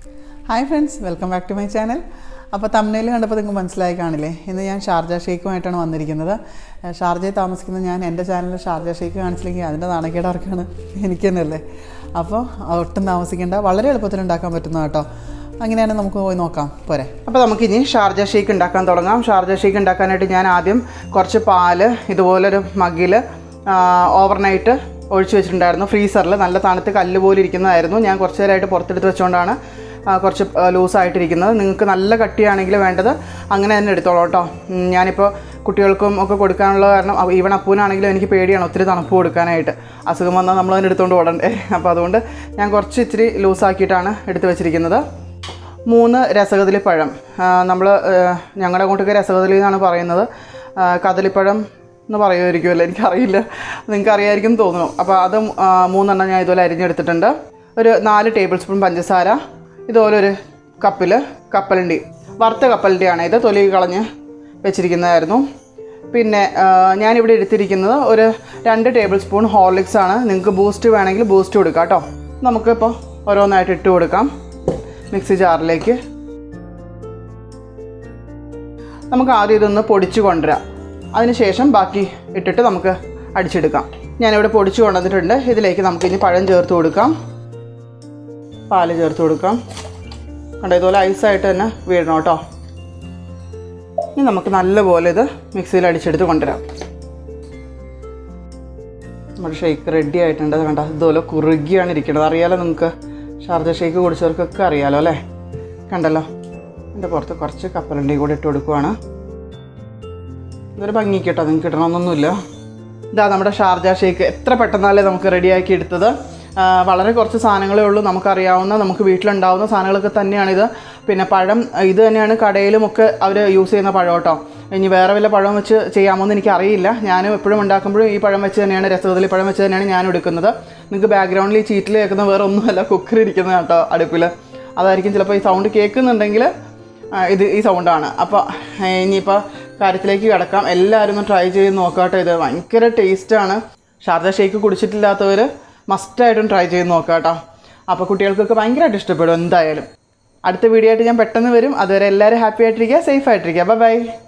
hi friends welcome back to my channel അപ്പോൾ തമിഴിൽ കണ്ടപ്പോൾ നിങ്ങൾക്ക് മനസ്സിലായി കാണില്ലേ ഇന്ന് ഞാൻ ഷാർജ ഷേക്കുമായിട്ടാണ് വന്നിരിക്കുന്നത് ഏഹ് ഷാർജയിൽ താമസിക്കുന്ന ഞാൻ എൻ്റെ ചാനലിൽ ഷാർജ ഷേക്ക് കാണിച്ചില്ലെങ്കിൽ അതിൻ്റെ നാണക്കേട് ആർക്കാണ് എനിക്ക് തന്നെയല്ലേ അപ്പോൾ ഒട്ടും താമസിക്കേണ്ട വളരെ എളുപ്പത്തിൽ ഉണ്ടാക്കാൻ പറ്റുന്ന കേട്ടോ അങ്ങനെയാണ് നമുക്ക് പോയി നോക്കാം പോരെ അപ്പോൾ നമുക്കിനി ഷാർജ ഷേക്ക് ഉണ്ടാക്കാൻ തുടങ്ങാം ഷാർജ ഷേക്ക് ഉണ്ടാക്കാനായിട്ട് ഞാൻ ആദ്യം കുറച്ച് പാല് ഇതുപോലൊരു മഗ്ഗിൽ ഓവർനൈറ്റ് ഒഴിച്ച് വെച്ചിട്ടുണ്ടായിരുന്നു ഫ്രീസറിൽ നല്ല തണുത്ത് കല്ല് പോലെ ഇരിക്കുന്നതായിരുന്നു ഞാൻ കുറച്ച് നേരമായിട്ട് പുറത്തെടുത്ത് വെച്ചുകൊണ്ടാണ് ആ, കുറച്ച് ലൂസായിട്ടിരിക്കുന്നത് നിങ്ങൾക്ക് നല്ല കട്ടിയാണെങ്കിൽ വേണ്ടത് അങ്ങനെ തന്നെ എടുത്തോളൂ കേട്ടോ ഉം, ഞാനിപ്പോൾ കുട്ടികൾക്കും ഒക്കെ കൊടുക്കാനുള്ള കാരണം അവ- ഈവൻ അപ്പൂനാണെങ്കിലും എനിക്ക് പേടിയാണ് ഒത്തിരി തണുപ്പ് കൊടുക്കാനായിട്ട് അസുഖം വന്നാൽ നമ്മൾ അതിന് എടുത്തുകൊണ്ട് ഓടണ്ടേ അപ്പോൾ അതുകൊണ്ട് ഞാൻ കുറച്ച് ഇച്ചിരി ലൂസാക്കിയിട്ടാണ് എടുത്ത് വെച്ചിരിക്കുന്നത് മൂന്ന് രസകദളി പഴം നമ്മൾ ഞങ്ങളുടെ അങ്ങോട്ടൊക്കെ രസകദളി എന്നാണ് പറയുന്നത് ആ, കദളിപ്പഴം എന്ന് പറയുമായിരിക്കുമല്ലോ എനിക്കറിയില്ല നിങ്ങൾക്ക് അറിയായിരിക്കും എന്ന് തോന്നുന്നു അപ്പോൾ അത് ആ, മൂന്നെണ്ണം ഞാൻ ഇതുപോലെ അരിഞ്ഞെടുത്തിട്ടുണ്ട് ഒരു നാല് ടേബിൾ സ്പൂൺ പഞ്ചസാര ഇതുപോലെ ഒരു കപ്പിൽ കപ്പലണ്ടി വറുത്ത കപ്പലണ്ടിയാണ് ഇത് തൊലി കളഞ്ഞ് വെച്ചിരിക്കുന്നതായിരുന്നു പിന്നെ ആ, ഞാനിവിടെ എടുത്തിരിക്കുന്നത് ഒരു രണ്ട് ടേബിൾ സ്പൂൺ ഹോർലിക്സ് ആണ് നിങ്ങൾക്ക് ബൂസ്റ്റ് വേണമെങ്കിൽ ബൂസ്റ്റ് കൊടുക്കാം കേട്ടോ നമുക്കിപ്പോൾ ഓരോന്നായിട്ട് ഇട്ട് കൊടുക്കാം മിക്സി ജാറിലേക്ക് നമുക്ക് ആദ്യം ഇതൊന്ന് പൊടിച്ച് കൊണ്ടുവരാം അതിനുശേഷം ബാക്കി ഇട്ടിട്ട് നമുക്ക് അടിച്ചെടുക്കാം ഞാനിവിടെ പൊടിച്ച് കൊണ്ടുവന്നിട്ടുണ്ട് ഇതിലേക്ക് നമുക്ക് ഇനി പഴം ചേർത്ത് കൊടുക്കാം പാല് ചേർത്ത് കൊടുക്കാം കണ്ടോ ഇതുപോലെ ഐസായിട്ട് തന്നെ വീഴണം കേട്ടോ ഇനി നമുക്ക് നല്ലപോലെ ഇത് മിക്സിയിൽ അടിച്ചെടുത്ത് കൊണ്ടുവരാം നമ്മുടെ ഷേക്ക് റെഡി ആയിട്ടുണ്ട് അത് കണ്ട ഇതുപോലെ കുറുകിയാണ് ഇരിക്കുന്നത് അറിയാലോ നിങ്ങൾക്ക് ഷാർജ ഷേക്ക് കുടിച്ചവർക്കൊക്കെ അറിയാലോ അല്ലേ കണ്ടല്ലോ എൻ്റെ പുറത്ത് കുറച്ച് കപ്പലണ്ടി കൂടി ഇട്ട് കൊടുക്കുവാണ് ഇതൊരു ഭംഗിക്ക് കേട്ടോ നിങ്ങൾക്ക് കിട്ടണമെന്നൊന്നുമില്ല ഇതാ നമ്മുടെ ഷാർജ ഷേക്ക് എത്ര പെട്ടെന്നല്ലേ നമുക്ക് റെഡിയാക്കി എടുത്തത് ആ, വളരെ കുറച്ച് സാധനങ്ങളേ ഉള്ളൂ നമുക്കറിയാവുന്ന നമുക്ക് വീട്ടിലുണ്ടാവുന്ന സാധനങ്ങളൊക്കെ തന്നെയാണിത് പിന്നെ പഴം ഇത് തന്നെയാണ് കടയിലുമൊക്കെ അവർ യൂസ് ചെയ്യുന്ന പഴം കേട്ടോ ഇനി വേറെ വല്ല പഴം വെച്ച് ചെയ്യാമോ എന്ന് എനിക്കറിയില്ല ഞാനും എപ്പോഴും ഉണ്ടാക്കുമ്പോഴും ഈ പഴം വെച്ച് തന്നെയാണ് രസകദളി പഴം വെച്ച് തന്നെയാണ് ഞാൻ എടുക്കുന്നത് നിങ്ങൾക്ക് ബാക്ക്ഗ്രൗണ്ടിൽ ഈ ചീറ്റിൽ കേൾക്കുന്ന വേറെ ഒന്നുമല്ല കുക്കർ ഇരിക്കുന്നത് കേട്ടോ അടുപ്പിൽ അതായിരിക്കും ചിലപ്പോൾ ഈ സൗണ്ട് കേൾക്കുന്നുണ്ടെങ്കിൽ ആ, ഇത് ഈ സൗണ്ടാണ് അപ്പോൾ ഇനിയിപ്പോൾ കാര്യത്തിലേക്ക് കിടക്കാം എല്ലാവരും ഒന്ന് ട്രൈ ചെയ്ത് നോക്കാട്ടോ ഇത് ഭയങ്കര ടേസ്റ്റാണ് ഷാർജ ഷേക്ക് കുടിച്ചിട്ടില്ലാത്തവർ മസ്റ്റായിട്ടും ട്രൈ ചെയ്ത് നോക്കാട്ടോ അപ്പോൾ കുട്ടികൾക്കൊക്കെ ഭയങ്കരമായിട്ട് ഇഷ്ടപ്പെടും എന്തായാലും അടുത്ത വീഡിയോ ആയിട്ട് ഞാൻ പെട്ടെന്ന് വരും അതുവരെ എല്ലാവരും ഹാപ്പി ആയിട്ടിരിക്കുക സേഫ് ആയിട്ടിരിക്കുക ബൈ ബൈ